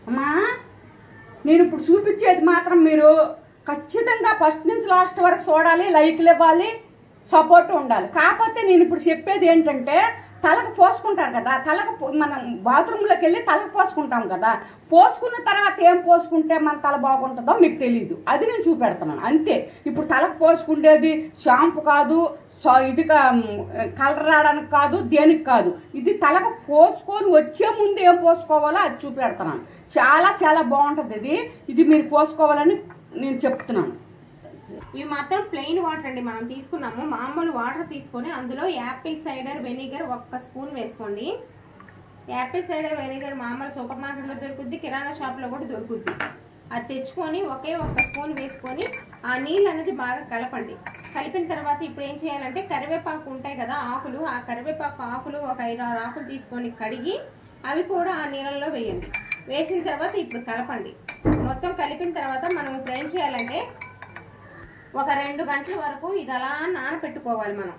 అమ్మా నేను ఇప్పుడు చూపించేది మాత్రం మీరు ఖచ్చితంగా ఫస్ట్ నుంచి లాస్ట్ వరకు చూడాలి లైక్లు ఇవ్వాలి సపోర్ట్ ఉండాలి కాకపోతే నేను ఇప్పుడు చెప్పేది ఏంటంటే తలకు పోసుకుంటారు కదా తలకు పో- మనం బాత్రూంలోకి వెళ్ళి తలకు పోసుకుంటాం కదా పోసుకున్న తర్వాత ఏం పోసుకుంటే మన తల బాగుంటుందో మీకు తెలియదు అది నేను చూపెడుతున్నాను అంతే ఇప్పుడు తలకు పోసుకుండేది షాంపూ కాదు సో ఇది కా- కలర్ రావడానికి కాదు దేనికి కాదు ఇది తలకు పోసుకొని వచ్చే ముందు ఏం పోసుకోవాలో అది చూపెడుతున్నాను చాలా చాలా బాగుంటుంది ఇది ఇది మీరు పోసుకోవాలని నేను చెప్తున్నాను ఇవి మాత్రం ప్లెయిన్ వాటర్ అండి మనం తీసుకున్నాము మామూలు వాటర్ తీసుకొని అందులో యాపిల్ సైడర్ వెనిగర్ ఒక్క స్పూన్ వేసుకోండి యాపిల్ సైడర్ వెనిగర్ మామూలు సూపర్ మార్కెట్లో దొరుకుద్ది కిరాణా షాప్లో కూడా దొరుకుద్ది అది తెచ్చుకొని ఒకే ఒక్క స్పూన్ వేసుకొని ఆ నీళ్ళు అనేది బాగా కలపండి కలిపిన తర్వాత ఇప్పుడు ఏం చేయాలంటే కరివేపాకు ఉంటాయి కదా ఆకులు ఆ కరివేపాకు ఆకులు ఒక ఐదు ఆరు ఆకులు తీసుకొని కడిగి అవి కూడా ఆ నీళ్ళల్లో వేయండి వేసిన తర్వాత ఇప్పుడు కలపండి మొత్తం కలిపిన తర్వాత మనం ఇప్పుడు ఏం చేయాలంటే ఒక రెండు గంటల వరకు ఇది అలా నానబెట్టుకోవాలి మనం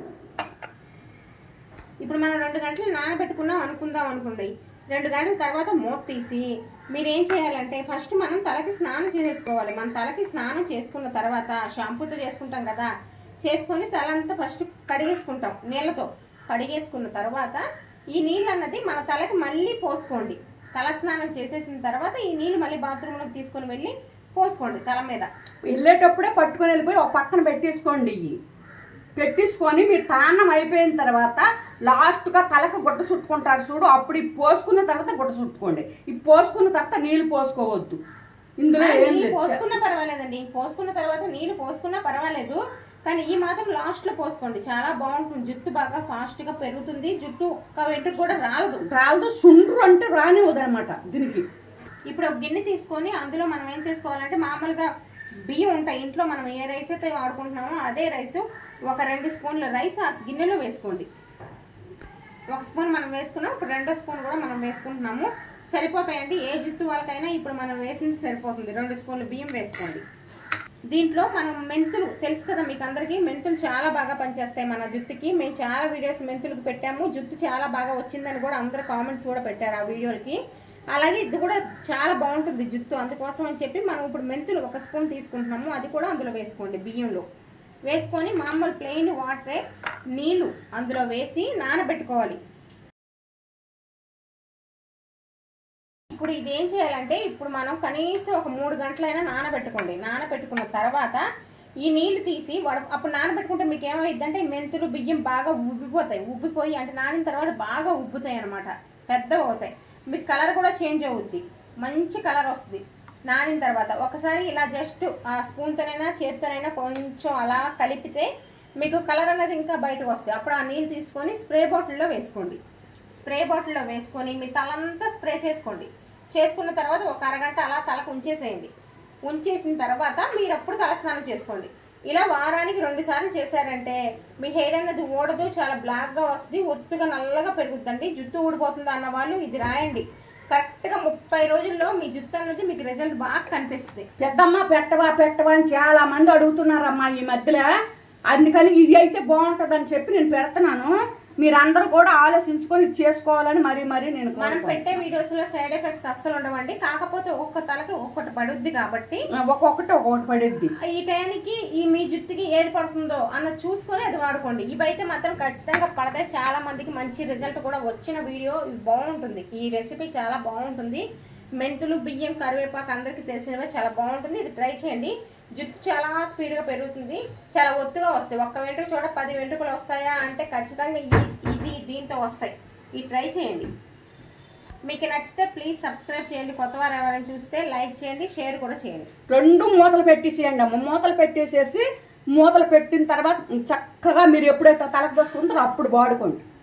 ఇప్పుడు మనం రెండు గంటలు నానబెట్టుకున్నాం అనుకుందాం అనుకోండి రెండు గంటల తర్వాత మూత తీసి మీరు ఏం చేయాలంటే ఫస్ట్ మనం తలకి స్నానం చేసేసుకోవాలి మన తలకి స్నానం చేసుకున్న తర్వాత షాంపూతో చేసుకుంటాం కదా చేసుకొని తలంతా ఫస్ట్ కడిగేసుకుంటాం నీళ్ళతో కడిగేసుకున్న తర్వాత ఈ నీళ్ళు అన్నది మన తలకి మళ్ళీ పోసుకోండి తల స్నానం చేసేసిన తర్వాత ఈ నీళ్ళు మళ్ళీ బాత్రూంలోకి తీసుకొని వెళ్ళి పోసుకోండి తల మీద వెళ్ళేటప్పుడే పట్టుకొని వెళ్ళిపోయి ఒక పక్కన పెట్టేసుకోండి ఇవి పెట్టేసుకొని మీరు తాన్నం అయిపోయిన తర్వాత లాస్ట్గా తలకు గుడ్డ చుట్టుకుంటారు చూడు అప్పుడు ఇవి పోసుకున్న తర్వాత గుడ్డ చుట్టుకోండి ఇవి పోసుకున్న తర్వాత నీళ్ళు పోసుకోవద్దు ఇందులో ఏం నీళ్ళు లేదు పోసుకున్నా పర్వాలేదండి పోసుకున్న తర్వాత నీళ్ళు పోసుకున్నా పర్వాలేదు కానీ ఈ మాత్రం లాస్ట్ లో పోసుకోండి చాలా బాగుంటుంది జుట్టు బాగా ఫాస్ట్ గా పెరుగుతుంది జుట్టు ఒక్క వెంట్రుక కూడా రాలదు రాలదు సుండ్రు అంటే రానివ్వదు అనమాట దీనికి ఇప్పుడు ఒక గిన్నె తీసుకొని అందులో మనం ఏం చేసుకోవాలంటే మామూలుగా బియ్యం ఉంటాయి ఇంట్లో మనం ఏ రైస్ అయితే వాడుకుంటున్నామో అదే రైస్ ఒక రెండు స్పూన్ల రైస్ ఆ గిన్నెలో వేసుకోండి ఒక స్పూన్ మనం వేసుకున్నాం ఇప్పుడు రెండో స్పూన్ కూడా మనం వేసుకుంటున్నాము సరిపోతాయండి ఏ జుట్టు వాళ్ళకైనా ఇప్పుడు మనం వేసింది సరిపోతుంది రెండు స్పూన్లు బియ్యం వేసుకోండి దీంట్లో మనం మెంతులు తెలుసు కదా మీకు అందరికీ మెంతులు చాలా బాగా పనిచేస్తాయి మన జుట్టుకి మేము చాలా వీడియోస్ మెంతులకు పెట్టాము జుట్టు చాలా బాగా వచ్చిందని కూడా అందరు కామెంట్స్ కూడా పెట్టారు ఆ వీడియోలకి అలాగే ఇది కూడా చాలా బాగుంటుంది జుట్టు అందుకోసం అని చెప్పి మనం ఇప్పుడు మెంతులు ఒక స్పూన్ తీసుకుంటున్నాము అది కూడా అందులో వేసుకోండి బియ్యంలో వేసుకొని మామూలు ప్లెయిన్ వాటరే నీళ్లు అందులో వేసి నానబెట్టుకోవాలి ఇప్పుడు ఇది ఏం చేయాలంటే ఇప్పుడు మనం కనీసం ఒక మూడు గంటలైనా నానబెట్టుకోండి నానబెట్టుకున్న తర్వాత ఈ నీళ్లు తీసి వడ అప్పుడు నానబెట్టుకుంటే మీకు ఏమైందంటే మెంతులు బియ్యం బాగా ఉబ్బిపోతాయి ఉబ్బిపోయి అంటే నానిన తర్వాత బాగా ఉబ్బుతాయి అనమాట పెద్దవి అవుతాయి మీకు కలర్ కూడా చేంజ్ అవుద్ది మంచి కలర్ వస్తుంది నానిన తర్వాత ఒకసారి ఇలా జస్ట్ ఆ స్పూన్తోనైనా చేత్తోనైనా కొంచెం అలా కలిపితే మీకు కలర్ అనేది ఇంకా బయటకు వస్తుంది అప్పుడు ఆ నీళ్ళు తీసుకొని స్ప్రే బాటిల్లో వేసుకోండి స్ప్రే బాటిల్లో వేసుకొని మీ తలంతా స్ప్రే చేసుకోండి చేసుకున్న తర్వాత ఒక అరగంట అలా తలకు ఉంచేసేయండి ఉంచేసిన తర్వాత మీరు అప్పుడు తలస్నానం చేసుకోండి ఇలా వారానికి రెండు సార్లు చేశారంటే మీ హెయిర్ అనేది ఊడదు చాలా బ్లాక్గా వస్తుంది ఒత్తుగా నల్లగా పెరుగుద్దండి జుట్టు ఊడిపోతుంది అన్న వాళ్ళు ఇది రాయండి కరెక్ట్గా ముప్పై రోజుల్లో మీ జుట్టు అన్నది మీకు రిజల్ట్ బాగా కనిపిస్తుంది పెద్దమ్మ పెట్టవా పెట్టవా అని చాలా మంది అడుగుతున్నారమ్మా ఈ మధ్యలో అందుకని ఇది అయితే బాగుంటుందని చెప్పి నేను పెడుతున్నాను మీరందరూ కూడా ఆలోచించుకొని ఇది చేసుకోవాలని మరీ మరీ నేను మనం కోరుకుంటున్నాను. పెట్టే వీడియోస్ లో సైడ్ ఎఫెక్ట్స్ అస్సలు ఉండవండి కాకపోతే ఒక్కొక్క తలకి ఒక్కొక్కటి పడుద్ది కాబట్టి ఒక్కొక్కటి ఒక్కొక్కటి పడిద్ది ఈ టైంకి ఈ మీ జుట్టుకి ఏది పడుతుందో అన్న చూసుకొని అది వాడుకోండి ఇవైతే మాత్రం ఖచ్చితంగా పడతాయి చాలా మందికి మంచి రిజల్ట్ కూడా వచ్చిన వీడియో ఇవి బాగుంటుంది ఈ రెసిపీ చాలా బాగుంటుంది మెంతులు బియ్యం కరివేపాకు అందరికీ తెలిసినవే చాలా బాగుంటుంది ఇది ట్రై చేయండి జుట్టు చాలా స్పీడ్గా పెరుగుతుంది చాలా ఒత్తుగా వస్తాయి ఒక్క వెంట్రుక చూడ పది వెంట్రుకలు వస్తాయా అంటే ఖచ్చితంగా ఈ ఇది దీంతో వస్తాయి ఈ ట్రై చేయండి మీకు నచ్చితే ప్లీజ్ సబ్స్క్రైబ్ చేయండి కొత్త వారు ఎవరైనా చూస్తే లైక్ చేయండి షేర్ కూడా చేయండి రెండు మూతలు పెట్టేసేయండి అమ్మ మూతలు పెట్టేసేసి మూతలు పెట్టిన తర్వాత చక్కగా మీరు ఎప్పుడైతే తలకు పోసుకుంటారో అప్పుడు వాడుకోండి